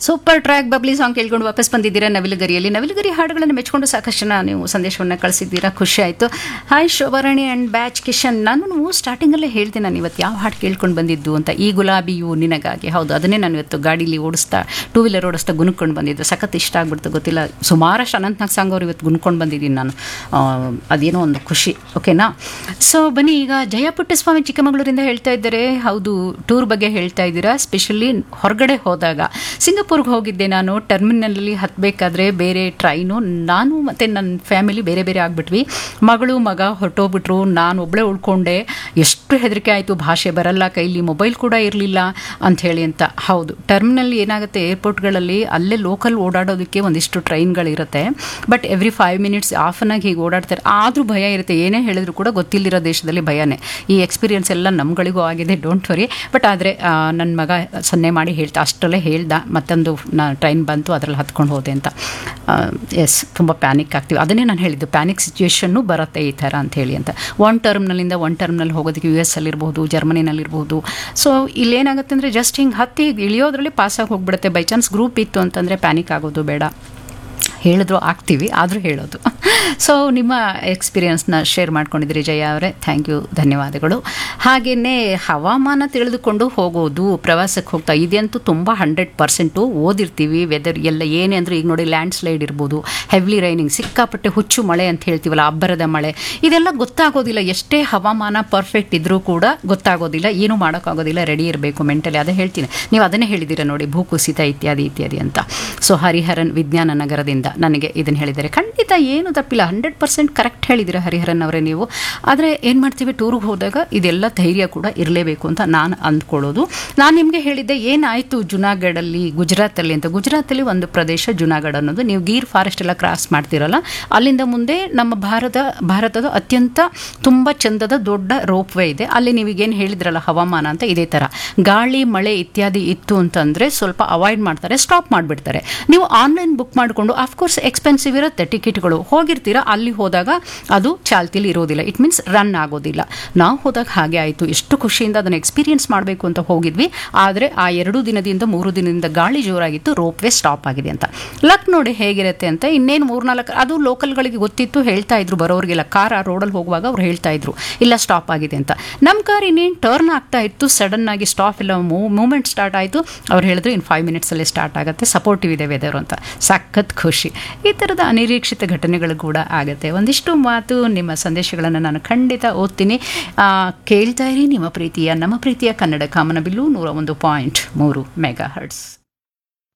super track bubbly song ಕೇಳ್ಕೊಂಡು ವಾಪಸ್ ಬಂದಿದ್ದೀರಾ ನವಿಲುಗರಿಯಲ್ಲಿ ನವಿಲುಗರಿ ಹಾಡುಗಳನ್ನು ಮೆಚ್ಕೊಂಡು ಸಾಕಷ್ಟು ಜನ ನೀವು ಸಂದೇಶವನ್ನು ಕಳಿಸಿದ್ದೀರಾ ಖುಷಿ ಆಯಿತು hi Shobharani and batch Kishan ನಾನು ಸ್ಟಾರ್ಟಿಂಗಲ್ಲೇ ಹೇಳ್ತೀನಿ ನಾನು ಇವತ್ತು ಯಾವ ಹಾಡು ಕೇಳ್ಕೊಂಡು ಬಂದಿದ್ದು ಅಂತ ಈ ಗುಲಾಬಿಯು ನಿನಗಾಗಿ ಹೌದು ಅದನ್ನೇ ನಾನು ಇವತ್ತು ಗಾಡೀಲಿ ಓಡಿಸ್ತಾ ಟೂ ವೀಲರ್ ಓಡಿಸ್ತಾ ಗುನ್ಕೊಂಡು ಬಂದಿದ್ದು ಸಖತ್ ಇಷ್ಟ ಆಗ್ಬಿಡ್ತು ಗೊತ್ತಿಲ್ಲ ಸುಮಾರಷ್ಟು ಅನಂತನಾಗ್ ಸಾಂಗ್ ಅವ್ರು ಇವತ್ತು ಗುನ್ಕೊಂಡು ಬಂದಿದ್ದೀನಿ ನಾನು ಆ, ಅದೇನೋ ಒಂದು ಖುಷಿ ಓಕೆನಾ ಸೊ ಬನ್ನಿ ಈಗ ಜಯ ಪುಟ್ಟಸ್ವಾಮಿ ಚಿಕ್ಕಮಗಳೂರಿಂದ ಹೇಳ್ತಾ ಇದ್ದಾರೆ ಹೌದು ಟೂರ್ ಬಗ್ಗೆ ಹೇಳ್ತಾ ಇದ್ದೀರಾ ಸ್ಪೆಷಲಿ ಹೊರಗಡೆ ಹೋದಾಗ ಸಿಂಗಪುರ್ಗೆ ಹೋಗಿದ್ದೆ ನಾನು ಟರ್ಮಿನಲ್ಲಿ ಹತ್ತಬೇಕಾದ್ರೆ ಬೇರೆ ಟ್ರೈನು ನಾನು ಮತ್ತು ನನ್ನ ಫ್ಯಾಮಿಲಿ ಬೇರೆ ಬೇರೆ ಆಗಿಬಿಟ್ವಿ ಮಗಳು ಮಗ ಹೊರಟೋಗ್ಬಿಟ್ರು ನಾನು ಒಬ್ಬಳೇ ಉಳ್ಕೊಂಡೆ ಎಷ್ಟು ಹೆದರಿಕೆ ಆಯಿತು ಭಾಷೆ ಬರಲ್ಲ ಕೈಲಿ ಮೊಬೈಲ್ ಕೂಡ ಇರಲಿಲ್ಲ ಅಂಥೇಳಿ ಅಂತ ಹೌದು ಟರ್ಮಿನಲ್ಲಿ ಏನಾಗುತ್ತೆ ಏರ್ಪೋರ್ಟ್ಗಳಲ್ಲಿ ಅಲ್ಲೇ ಲೋಕಲ್ ಓಡಾಡೋದಕ್ಕೆ ಒಂದಿಷ್ಟು ಟ್ರೈನ್ಗಳಿರುತ್ತೆ but every five minutes off ಆಗಿ ಹೀಗೆ ಓಡಾಡ್ತಾರೆ ಆದರೂ ಭಯ ಇರುತ್ತೆ ಏನೇ ಹೇಳಿದ್ರು ಕೂಡ ಗೊತ್ತಿಲ್ಲದಿರೋ ದೇಶದಲ್ಲಿ ಭಯನೇ ಈ ಎಕ್ಸ್ಪೀರಿಯನ್ಸ್ ಎಲ್ಲ ನಮ್ಗಳಿಗೂ ಆಗಿದೆ ಡೋಂಟ್ ವರಿ ಬಟ್ ಆದರೆ ನನ್ನ ಮಗ ಸನ್ನೆ ಮಾಡಿ ಹೇಳ್ತಾ ಅಷ್ಟರಲ್ಲೇ ಹೇಳ್ದ ಮತ್ತೊಂದು ನಾ ಟ್ರೈನ್ ಬಂತು ಅದರಲ್ಲಿ ಹತ್ಕೊಂಡು ಹೋದೆ ಅಂತ ಎಸ್ ತುಂಬ ಪ್ಯಾನಿಕ್ ಆಗ್ತೀವಿ ಅದನ್ನೇ ನಾನು ಹೇಳಿದ್ದು ಪ್ಯಾನಿಕ್ ಸಿಚುವೇಶನ್ನು ಬರುತ್ತೆ ಈ ಥರ ಅಂತ ಹೇಳಿ ಅಂತ ಒನ್ ಟರ್ಮ್ನಲ್ಲಿಂದ ಒನ್ ಟರ್ಮ್ನಲ್ಲಿ ಹೋಗೋದಕ್ಕೆ ಯು ಎಸ್ ಅಲ್ಲಿರ್ಬೋದು ಜರ್ಮನಿನಲ್ಲಿರ್ಬೋದು ಸೊ ಇಲ್ಲೇನಾಗುತ್ತೆ ಅಂದರೆ ಜಸ್ಟ್ ಹಿಂಗೆ ಹತ್ತಿ ಇಳಿಯೋದ್ರಲ್ಲಿ ಪಾಸಾಗಿ ಹೋಗ್ಬಿಡುತ್ತೆ ಬೈ ಚಾನ್ಸ್ ಗ್ರೂಪ್ ಇತ್ತು ಅಂತಂದರೆ ಪ್ಯಾನಿಕ್ ಆಗೋದು ಬೇಡ ಹೇಳಿದ್ರು ಆಗ್ತೀವಿ ಆದರೂ ಹೇಳೋದು ಸೊ ನಿಮ್ಮ ಎಕ್ಸ್ಪೀರಿಯನ್ಸ್ನ ಶೇರ್ ಮಾಡ್ಕೊಂಡಿದ್ದೀರಿ ಜಯ ಅವರೇ ಥ್ಯಾಂಕ್ ಯು ಧನ್ಯವಾದಗಳು ಹಾಗೆಯೇ ಹವಾಮಾನ ತಿಳಿದುಕೊಂಡು ಹೋಗೋದು ಪ್ರವಾಸಕ್ಕೆ ಹೋಗ್ತಾ ಇದಂತೂ ತುಂಬ ಹಂಡ್ರೆಡ್ ಪರ್ಸೆಂಟು ಓದಿರ್ತೀವಿ ವೆದರ್ ಎಲ್ಲ ಏನೇ ಅಂದರೆ ಈಗ ನೋಡಿ ಲ್ಯಾಂಡ್ ಸ್ಲೈಡ್ ಇರ್ಬೋದು ಹೆವ್ಲಿ ರೈನಿಂಗ್ ಸಿಕ್ಕಾಪಟ್ಟೆ ಹುಚ್ಚು ಮಳೆ ಅಂತ ಹೇಳ್ತೀವಲ್ಲ ಅಬ್ಬರದ ಮಳೆ ಇದೆಲ್ಲ ಗೊತ್ತಾಗೋದಿಲ್ಲ ಎಷ್ಟೇ ಹವಾಮಾನ ಪರ್ಫೆಕ್ಟ್ ಇದ್ರೂ ಕೂಡ ಗೊತ್ತಾಗೋದಿಲ್ಲ ಏನೂ ಮಾಡೋಕ್ಕಾಗೋದಿಲ್ಲ ರೆಡಿ ಇರಬೇಕು ಮೆಂಟಲಿ ಅದೇ ಹೇಳ್ತೀನಿ ನೀವು ಅದನ್ನೇ ಹೇಳಿದ್ದೀರಾ ನೋಡಿ ಭೂಕುಸಿತ ಇತ್ಯಾದಿ ಇತ್ಯಾದಿ ಅಂತ ಸೊ ಹರಿಹರನ್ ವಿಜ್ಞಾನ ನಗರದಿಂದ ನನಗೆ ಇದನ್ನು ಹೇಳಿದ್ದಾರೆ ಖಂಡಿತ ಏನು ತಪ್ಪಿಲ್ಲ ಹಂಡ್ರೆಡ್ ಪರ್ಸೆಂಟ್ ಕರೆಕ್ಟ್ ಹೇಳಿದ್ದೀರಾ ಹರಿಹರನ್ ಅವರೇ ನೀವು ಆದರೆ ಏನು ಮಾಡ್ತೀವಿ ಟೂರಿಗೆ ಹೋದಾಗ ಇದೆಲ್ಲ ಧೈರ್ಯ ಕೂಡ ಇರಲೇಬೇಕು ಅಂತ ನಾನು ಅಂದ್ಕೊಳ್ಳೋದು ನಾನು ನಿಮಗೆ ಹೇಳಿದ್ದೆ ಏನಾಯಿತು ಜುನಾಗಢಲ್ಲಿ ಗುಜರಾತಲ್ಲಿ ಅಂತ ಗುಜರಾತಲ್ಲಿ ಒಂದು ಪ್ರದೇಶ ಜುನಾಗಢ ಅನ್ನೋದು ನೀವು ಗೀರ್ ಫಾರೆಸ್ಟ್ ಎಲ್ಲ ಕ್ರಾಸ್ ಮಾಡ್ತಿರಲ್ಲ ಅಲ್ಲಿಂದ ಮುಂದೆ ನಮ್ಮ ಭಾರತ ಭಾರತದ ಅತ್ಯಂತ ತುಂಬ ಚಂದದ ದೊಡ್ಡ ರೋಪ್ ವೇ ಇದೆ ಅಲ್ಲಿ ನೀವೀಗೇನು ಹೇಳಿದ್ರಲ್ಲ ಹವಾಮಾನ ಅಂತ ಇದೇ ಥರ ಗಾಳಿ ಮಳೆ ಇತ್ಯಾದಿ ಇತ್ತು ಅಂತಂದರೆ ಸ್ವಲ್ಪ ಅವಾಯ್ಡ್ ಮಾಡ್ತಾರೆ ಸ್ಟಾಪ್ ಮಾಡಿಬಿಡ್ತಾರೆ ನೀವು ಆನ್ಲೈನ್ ಬುಕ್ ಮಾಡಿಕೊಂಡು ಅಫ್ಕೋರ್ಸ್ ಎಕ್ಸ್ಪೆನ್ಸಿವ್ ಇರುತ್ತೆ ಟಿಕೆಟ್ಗಳು ಹೋಗಿರ್ತೀರಾ ಅಲ್ಲಿ ಹೋದಾಗ ಅದು ಚಾಲ್ತಿಲಿ ಇರೋದಿಲ್ಲ ಇಟ್ ಮೀನ್ಸ್ ರನ್ ಆಗೋದಿಲ್ಲ ನಾವು ಹೋದಾಗ ಹಾಗೆ ಆಯಿತು ಎಷ್ಟು ಖುಷಿಯಿಂದ ಅದನ್ನು ಎಕ್ಸ್ಪೀರಿಯನ್ಸ್ ಮಾಡಬೇಕು ಅಂತ ಹೋಗಿದ್ವಿ ಆದರೆ ಆ ಎರಡು ದಿನದಿಂದ ಮೂರು ದಿನದಿಂದ ಗಾಳಿ ಜೋರಾಗಿತ್ತು ರೋಪ್ ವೇ ಸ್ಟಾಪ್ ಆಗಿದೆ ಅಂತ ಲಕ್ ನೋಡಿ ಹೇಗಿರುತ್ತೆ ಅಂತ ಇನ್ನೇನು ಮೂರ್ನಾಲ್ಕು ಅದು ಲೋಕಲ್ಗಳಿಗೆ ಗೊತ್ತಿತ್ತು ಹೇಳ್ತಾ ಇದ್ರು ಬರೋರಿಗೆಲ್ಲ ಕಾರ್ ಆ ರೋಡಲ್ಲಿ ಹೋಗುವಾಗ ಅವ್ರು ಹೇಳ್ತಾ ಇದ್ರು ಇಲ್ಲ ಸ್ಟಾಪ್ ಆಗಿದೆ ಅಂತ ನಮ್ಮ ಕಾರ್ ಇನ್ನೇನು ಟರ್ನ್ ಆಗ್ತಾ ಇತ್ತು ಸಡನ್ ಆಗಿ ಸ್ಟಾಪ್ ಇಲ್ಲ ಮೂವ್ಮೆಂಟ್ ಸ್ಟಾರ್ಟ್ ಆಯಿತು ಅವ್ರು ಹೇಳಿದ್ರು ಇನ್ನು ಫೈವ್ ಮಿನಿಟ್ಸಲ್ಲೇ ಸ್ಟಾರ್ಟ್ ಆಗುತ್ತೆ ಸಪೋರ್ಟಿವ್ ಇದೆ ವೆದರ್ ಅಂತ ಸಖತ್ ಖುಷಿ ಈ ಥರದ ಅನಿರೀಕ್ಷಿತ ಘಟನೆಗಳು ಕೂಡ ಆಗುತ್ತೆ ಒಂದಿಷ್ಟು ಮಾತು ನಿಮ್ಮ ಸಂದೇಶಗಳನ್ನು ನಾನು ಖಂಡಿತ ಓದ್ತೀನಿ ಆ, ಕೇಳ್ತಾ ಇರಿ ನಿಮ್ಮ ಪ್ರೀತಿಯ ನಮ್ಮ ಪ್ರೀತಿಯ ಕನ್ನಡ ಕಾಮನಬಿಲ್ಲು ನೂರ ಒಂದು ಪಾಯಿಂಟ್ ಮೂರು ಮೆಗಾ ಹರ್ಟ್ಸ್